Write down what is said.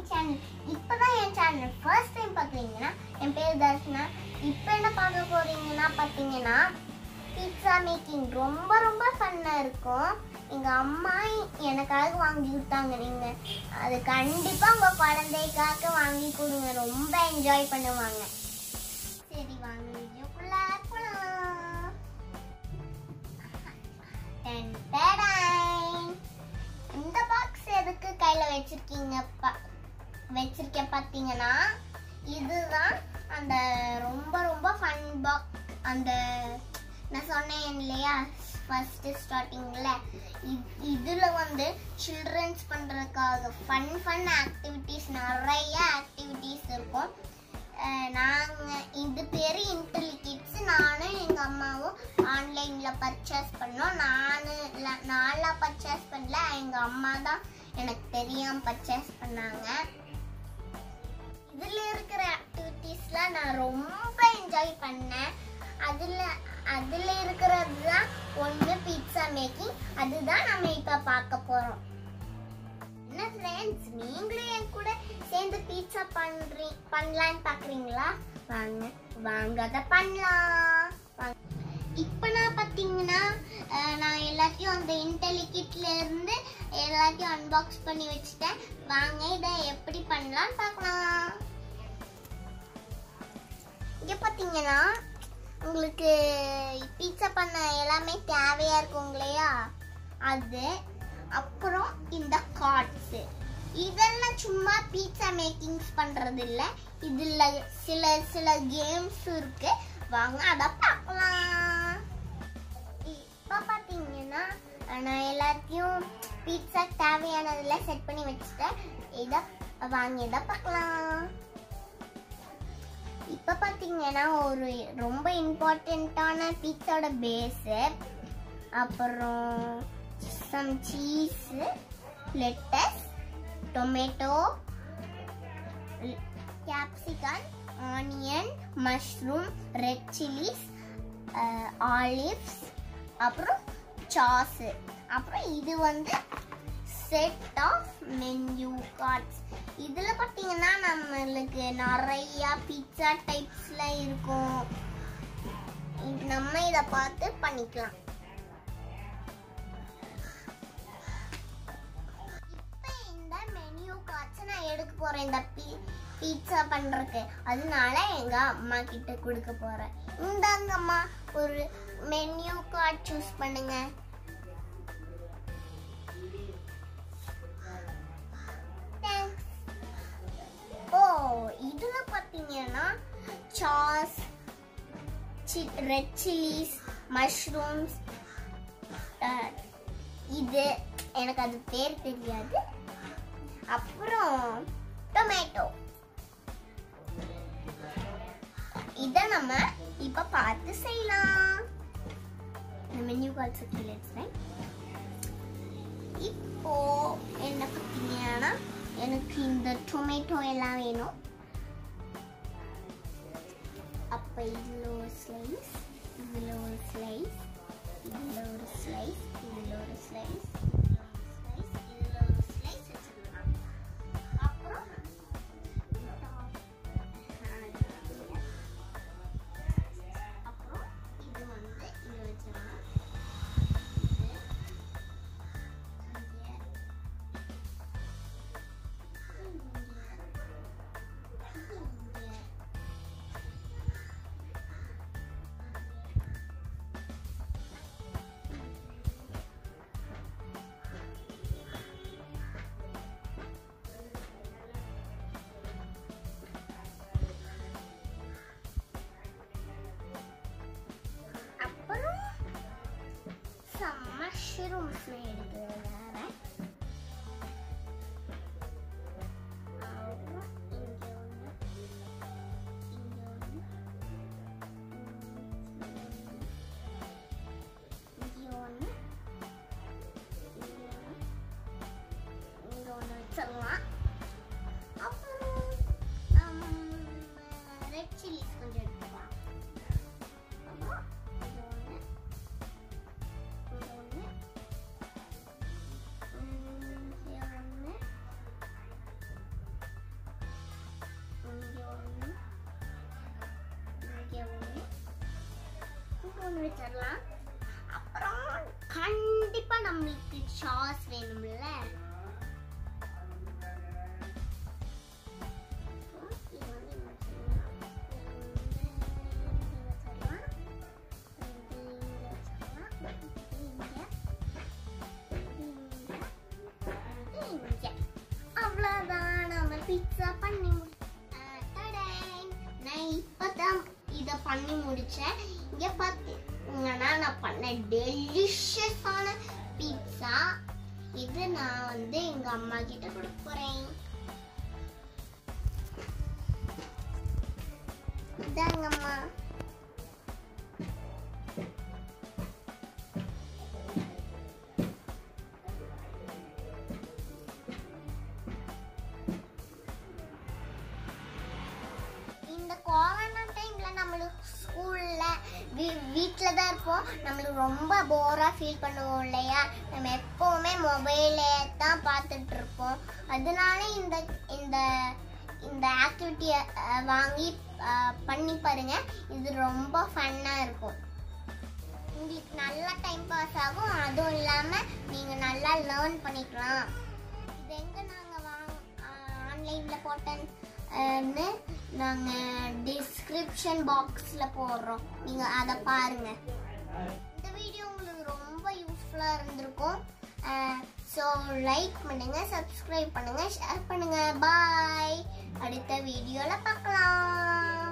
என் channel இப்பதான் என் channel first time பார்க்குறீங்கன்னா என் பேர் தர்ஷனா இப்போ என்ன பார்க்க போறீங்கன்னா பார்த்தீங்கன்னா பீட்சா மேக்கிங் ரொம்ப ரொம்ப ஃபன்னாக இருக்கும் எங்கள் அம்மா எனக்காக வாங்கி கொடுத்தாங்க நீங்கள் அது கண்டிப்பாக உங்கள் குழந்தைக்காக வாங்கி கொடுங்க ரொம்ப என்ஜாய் பண்ணுவாங்க சரி வாங்க வீடியோக்குள்ள போகலாம் டன் டடாய். இந்த பாக்ஸ் எதுக்கு கையில வச்சிருக்கீங்க பா- வச்சிருக்கேன் பார்த்தீங்கன்னா இதுதான் அந்த ரொம்ப ரொம்ப ஃபன் பாக்ஸ் அந்த நான் சொன்னேன் இல்லையா ஃபர்ஸ்ட் ஸ்டார்டிங்ல இதுல வந்து சில்ட்ரன்ஸ் பண்றதுக்காக ஃபன் ஃபன் ஆக்டிவிட்டீஸ் நிறைய ஆக்டிவிட்டீஸ் இருக்கும் அஹ் நாங்க இது பேரு இன்டெலி கிட்ஸ் நானும் எங்க அம்மாவும் ஆன்லைன்ல பர்ச்சேஸ் பண்ணோம் நானு ல- நான்லாம் பர்ச்சேஸ் பண்ணல எங்க அம்மா தான் எனக்கு தெரியாம பர்ச்சேஸ் பண்ணாங்க இதுல இருக்கிற ஆக்டிவிட்டீஸ்லாம் நான் ரொம்ப என்ஜாய் பண்ணேன் அதுல அதுல இருக்கிறது தான் ஒன்று பீட்சா மேக்கிங் அதுதான் நம்ம இப்ப பார்க்க போறோம் என்ன ஃப்ரெண்ட்ஸ் நீங்களும் என் கூட சேர்ந்து பீட்சா பண்றீ பண்ணலான்னு பாக்குறீங்களா வாங்க வாங்க அதை பண்ணலாம் வாங்க. இப்போ நான் பார்த்தீங்கன்னா அஹ், நான் எல்லாத்தையும் அந்த இன்டெலி கிட்ல இருந்து எல்லாத்தையும் அன்பாக்ஸ் பண்ணி வச்சுட்டேன் வாங்க இதை எப்படி பண்ணலாம்னு பார்க்கலாம் இங்க பார்த்தீங்கன்னா உங்களுக்கு பீட்சா பண்ண எல்லாமே தேவையா இருக்கும் இல்லையா அது அப்புறம் இந்த கார்ட்ஸ் இதெல்லாம் சும்மா பீட்சா மேக்கிங்ஸ் பண்றது இல்ல இதுல சில சில கேம்ஸ் இருக்கு வாங்க அத பார்க்கலாம் இப்ப பாத்தீங்கன்னா நான் எல்லாத்தையும் பீட்சா தேவையானதுல செட் பண்ணி வச்சுட்டேன் இத வாங்க இத பார்க்கலாம் இப்ப பாத்தீங்கன்னா ஒரு ரொம்ப இம்பார்ட்டண்ட்டான பீட்சாவோட பேஸ் அப்புறம் some cheese lettuce tomato capsicum onion mushroom red chillies olives அப்புறம் சாஸ் அப்புறம் இது வந்து செட் ஆஃப் மென்யூ கார்ட்ஸ் இதுல பாத்தீங்கன்னா நம்மளுக்கு நிறைய பீட்சா டைப்ஸ்ல இருக்கும் இது நம்ம இத பார்த்து பண்ணிக்கலாம் இப்ப இந்த மெனு கார்ட்ஸ் நான் எடுக்க போறேன் இந்த பீட்சா பண்றதுக்கு அதனால எங்க அம்மா கிட்ட கொடுக்க போறேன் இந்தாங்க அம்மா ஒரு மெனு கார்டு சூஸ் பண்ணுங்க Thanks. ஓ இதுல பாத்தீங்கன்னா சாஸ் ரெட் சில்லிஸ் மஷ்ரூம்ஸ் இது எனக்கு அது பேர் தெரியாது அப்புறம் டொமேட்டோ இத நம்ம இப்ப பார்த்து செய்யலாம் இந்த மெனு கார்ட்ஸ் கீழே வச்சுறேன் இப்போ என்ன பார்த்தீங்கன்னா எனக்கு இந்த டொமேட்டோ எல்லாம் வேணும் அப்போ இதில் ஒரு ஸ்லைஸ் இதில் ஒரு ஸ்லைஸ் இதில் ஒரு ஸ்லைஸ் இதில் ஒரு ஸ்லைஸ் இதில் ஒரு ஸ்லைஸ் வச்சிடலாம் அப்புறம் அப்புறம் இது வந்து இது வச்சிடலாம் இது இங்கே அப்புறம் some mushrooms எடுக்கிறேன் அப்புறம் இங்க ஒண்ணு இங்க ஒண்ணு இங்க ஒண்ணு இங்க ஒண்ணு இங்க ஒண்ணு வச்சிடலாம் அப்புறம் ரெட் சில்லிஸ் கொஞ்சம் எடுத்துக்கலாம் அப்புறம் இங்க ஒண்ணு இங்க ஒண்ணு ம், இங்க ஒண்ணு முடிச்சிடலாம் அப்புறம் கண்டிப்பா நம்மளுக்கு சாஸ் வேணும்ல இது வந்து இங்க வச்சிடலாம். இது இங்க வச்சிடலாம். இது இங்க வச்சிடலாம். இது இங்க. இது இங்க. இங்க. அவ்வளவுதான் நம்ம பீட்சா பண்ணி முடி- ஆ, டடேன். நான் இப்பதான் இத பண்ணி முடிச்சேன் இங்க பாத்தீங்கன்னா நான் பண்ண டெலிஷியஸான பீட்சா இது நான் வந்து எங்க அம்மா கிட்ட கொடுக்க போறேன் இதாங்கம்மா இந்த கொரோனா டைம்ல நம்மளுக்கு ஸ்கூல்ல வீட்ல தான் இருப்போம் நம்மளுக்கு ரொம்ப போரா ஃபீல் பண்ணுவோம் இல்லையா நம்ம எப்பவுமே மொபைலே தான் பார்த்துட்டு இருப்போம் அதனால இந்த இந்த இந்த ஆக்டிவிட்டியை வாங்கி அஹ், பண்ணி பாருங்க இது ரொம்ப ஃபன்னா இருக்கும் உங்களுக்கு நல்லா டைம் பாஸ் ஆகும் அதுவும் இல்லாம நீங்க நல்லா லேர்ன் பண்ணிக்கலாம் இது எங்க நாங்க வாங்க ஆன்லைன்ல போட்டேன்னு நாங்க டிஸ்கிரிப்ஷன் பாக்ஸ்ல போடுறோம் நீங்க அதை பாருங்க இந்த வீடியோ உங்களுக்கு ரொம்ப யூஸ்ஃபுல்லா இருந்திருக்கும் ஸோ லைக் பண்ணுங்க சப்ஸ்கிரைப் பண்ணுங்க ஷேர் பண்ணுங்க பாய் அடுத்த வீடியோல பார்க்கலாம்